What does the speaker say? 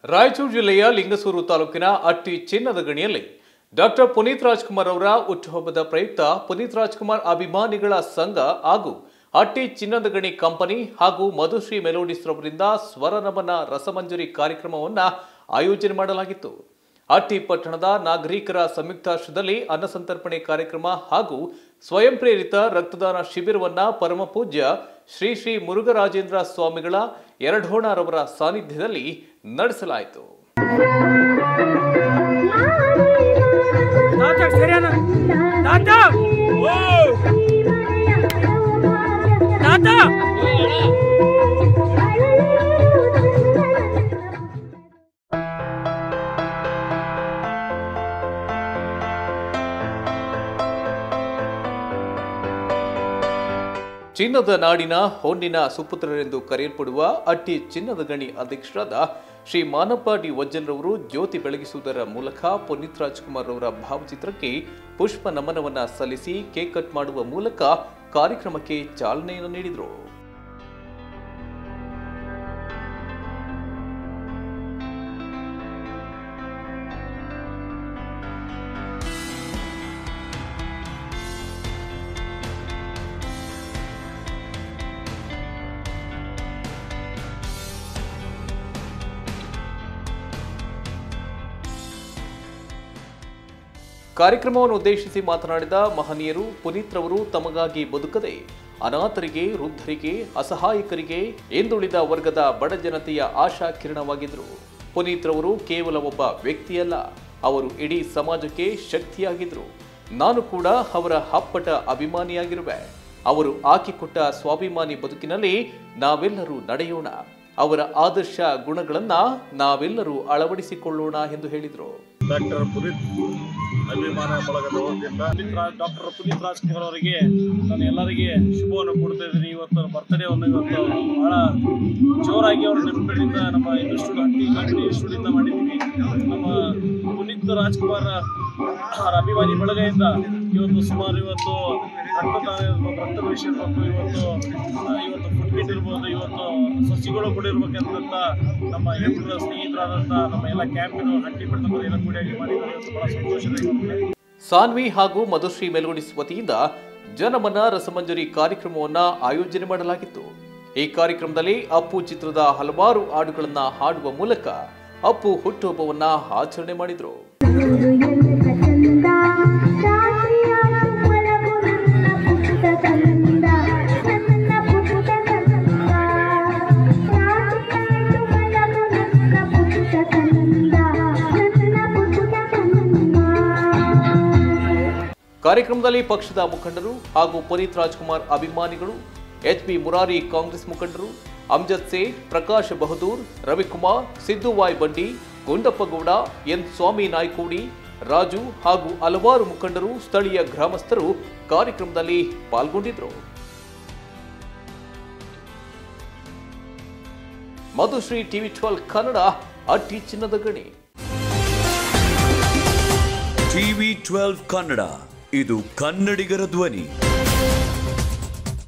ರಾಯಚೂರು ಜಿಲ್ಲೆಯ ಲಿಂಗಸೂರು ತಾಲೂಕಿನ ಅಟ್ಟಿ ಚಿನ್ನದ ಗಣಿಯಲ್ಲಿ ಡಾಕ್ಟರ್ ಪುನೀತ್ ರಾಜ್ಕುಮಾರ್ ಅವರ ಹುಟ್ಟುಹಬ್ಬದ ಪ್ರಯುಕ್ತ ಪುನೀತ್ ರಾಜ್ಕುಮಾರ್ ಅಭಿಮಾನಿಗಳ ಸಂಘ ಹಾಗೂ ಅಟ್ಟಿ ಚಿನ್ನದ ಗಣಿ ಕಂಪನಿ ಹಾಗೂ ಮಧುಶ್ರೀ ಮೆಲೋಡಿಸ್ ರವರಿಂದ ಸ್ವರನಮನ ರಸಮಂಜರಿ ಕಾರ್ಯಕ್ರಮವನ್ನ ಆಯೋಜನೆ ಮಾಡಲಾಗಿತ್ತು ಅಟ್ಟಿ ಪಟ್ಟಣದ ನಾಗರಿಕರ ಸಂಯುಕ್ತಾಶ್ರದಲ್ಲಿ ಅನ್ನಸಂತರ್ಪಣೆ ಕಾರ್ಯಕ್ರಮ ಹಾಗೂ ಸ್ವಯಂ ಪ್ರೇರಿತ ರಕ್ತದಾನ ಶಿಬಿರವನ್ನ ಪರಮ ಪೂಜ್ಯ ಶ್ರೀ ಶ್ರೀ ಮುರುಘರಾಜೇಂದ್ರ ಸ್ವಾಮಿಗಳ ಎರಡೋಣರವರ ಸಾನ್ನಿಧ್ಯದಲ್ಲಿ ನಡೆಸಲಾಯಿತು ತಾತ ಸರಿಯಾನ ತಾತ ತಾತ ಚಿನ್ನದ ನಾಡಿನ ಹೊನ್ನಿನ ಸುಪುತ್ರರೆಂದು ಕರೆಯಲ್ಪಡುವ ಅಟ್ಟಿ ಚಿನ್ನದ ಗಣಿ ಅಧ್ಯಕ್ಷರಾದ ಶ್ರೀ ಮಾನಪ್ಪ ಡಿ ವಜ್ಜಲ್ರವರು ಜ್ಯೋತಿ ಬೆಳಗಿಸುವುದರ ಮೂಲಕ ಪುನೀತ್ ರಾಜ್ಕುಮಾರ್ ಅವರ ಭಾವಚಿತ್ರಕ್ಕೆ ಪುಷ್ಪ ನಮನವನ್ನ ಸಲ್ಲಿಸಿ ಕೇಕ್ ಕಟ್ ಮಾಡುವ ಮೂಲಕ ಕಾರ್ಯಕ್ರಮಕ್ಕೆ ಚಾಲನೆಯನ್ನು ನೀಡಿದರು ಕಾರ್ಯಕ್ರಮವನ್ನು ಉದ್ದೇಶಿಸಿ ಮಾತನಾಡಿದ ಮಹನೀಯರು ಪುನೀತ್ ರವರು ತಮಗಾಗಿ ಬದುಕದೆ ಅನಾಥರಿಗೆ ವೃದ್ಧರಿಗೆ ಅಸಹಾಯಕರಿಗೆ ಹಿಂದುಳಿದ ವರ್ಗದ ಬಡ ಜನತೆಯ ಆಶಾ ಕಿರಣವಾಗಿದ್ದರು ಪುನೀತ್ ರವರು ಕೇವಲ ಒಬ್ಬ ವ್ಯಕ್ತಿಯಲ್ಲ ಅವರು ಇಡೀ ಸಮಾಜಕ್ಕೆ ಶಕ್ತಿಯಾಗಿದ್ರು ನಾನು ಕೂಡ ಅವರ ಹಪ್ಪಟ ಅಭಿಮಾನಿಯಾಗಿರುವೆ ಅವರು ಹಾಕಿಕೊಟ್ಟ ಸ್ವಾಭಿಮಾನಿ ಬದುಕಿನಲ್ಲಿ ನಾವೆಲ್ಲರೂ ನಡೆಯೋಣ ಅವರ ಆದರ್ಶ ಗುಣಗಳನ್ನ ನಾವೆಲ್ಲರೂ ಅಳವಡಿಸಿಕೊಳ್ಳೋಣ ಎಂದು ಹೇಳಿದರು ಡಾಕ್ಟರ್ ಪುನೀತ್ ಅಭಿಮಾನ ಬಳಗದ ವತಿಯಿಂದ ಪುನೀತ್ ರಾಜ್ ಡಾಕ್ಟರ್ ಪುನೀತ್ ರಾಜ್ಕುಮಾರ್ ಅವರಿಗೆ ನಾನು ಎಲ್ಲರಿಗೆ ಶುಭವನ್ನು ಕೊಡ್ತಾ ಇದ್ದೀನಿ ಇವತ್ತು ಬರ್ತ್ಡೇವನ್ನು ಇವತ್ತು ಬಹಳ ಜೋರಾಗಿ ಅವರ ನೆನಪಿನಿಂದ ನಮ್ಮ ಇನ್ಸ್ಟಿಟ್ಯೂಟ್ ಹಟ್ಟಿ ಹಟ್ಟಿ ಇನ್ಸ್ಟಿಟ್ಯೂಟಿಂದ ಮಾಡಿದ್ದೀವಿ ನಮ್ಮ ಪುನೀತ್ ರಾಜ್ಕುಮಾರ್ ಅವರ ಅಭಿಮಾನಿ ಬಳಗದಿಂದ ಇವತ್ತು ಸುಮಾರು ಇವತ್ತು ರಕ್ತದಾನ ಇರ್ಬೋದು, ರಕ್ತ ವಿಷಯ ಇರ್ಬೇಕು ಇವತ್ತು ಆ, ಇವತ್ತು ಫುಡ್ ಕಿಟ್ ಇರ್ಬೋದು ಇವತ್ತು ಸಸಿಗಳು ಕೂಡ ಇರ್ಬೇಕಂತ ನಮ್ಮ ಎಲ್ಲ ಸ್ನೇಹಿತರಾದಂಥ ನಮ್ಮ ಎಲ್ಲ ಕ್ಯಾಂಪಿನ ಹಟ್ಟಿ ಪಟ್ಟಣದಲ್ಲಿ ಎಲ್ಲ ಕೂಡಿಯಾಗಿ ಮಾಡಿದ್ದಾರೆ ಇವತ್ತು ಬಹಳ ಸಂತೋಷದ ಸಾನ್ವಿ ಹಾಗೂ ಮಧುಶ್ರೀ ಮೆಲೋಡಿಸ್ ವತಿಯಿಂದ ಜನಮನ ರಸಮಂಜರಿ ಕಾರ್ಯಕ್ರಮವನ್ನ ಆಯೋಜನೆ ಮಾಡಲಾಗಿತ್ತು ಈ ಕಾರ್ಯಕ್ರಮದಲ್ಲಿ ಅಪ್ಪು ಚಿತ್ರದ ಹಲವಾರು ಹಾಡುಗಳನ್ನ ಹಾಡುವ ಮೂಲಕ ಅಪ್ಪು ಹುಟ್ಟುಹಬ್ಬವನ್ನ ಆಚರಣೆ ಮಾಡಿದರು ಕಾರ್ಯಕ್ರಮದಲ್ಲಿ ಪಕ್ಷದ ಮುಖಂಡರು ಹಾಗೂ ಪುನೀತ್ ರಾಜ್ಕುಮಾರ್ ಅಭಿಮಾನಿಗಳು ಎಚ್ ಬಿ ಮುರಾರಿ ಕಾಂಗ್ರೆಸ್ ಮುಖಂಡರು ಅಮ್ಜದ್ ಸೇಠ್ ಪ್ರಕಾಶ್ ಬಹದ್ದೂರ್ ರವಿಕುಮಾರ್ ಸಿದ್ದುವಾಯ್ ಬಂಡಿ ಗುಂಡಪ್ಪಗೌಡ ಎನ್ ಸ್ವಾಮಿ ನಾಯ್ಕೋಡಿ ರಾಜು ಹಾಗೂ ಹಲವಾರು ಮುಖಂಡರು ಸ್ಥಳೀಯ ಗ್ರಾಮಸ್ಥರು ಕಾರ್ಯಕ್ರಮದಲ್ಲಿ ಪಾಲ್ಗೊಂಡಿದ್ದರು ಮಧುಶ್ರೀ ಟಿವಿ ಟ್ವೆಲ್ ಕನ್ನಡ ಅಟ್ಟಿ ಚಿನ್ನದ ಗಣಿ ಟಿವಿ ಟ್ವೆಲ್ವ್ ಕನ್ನಡ ಇದು ಕನ್ನಡಿಗರ ಧ್ವನಿ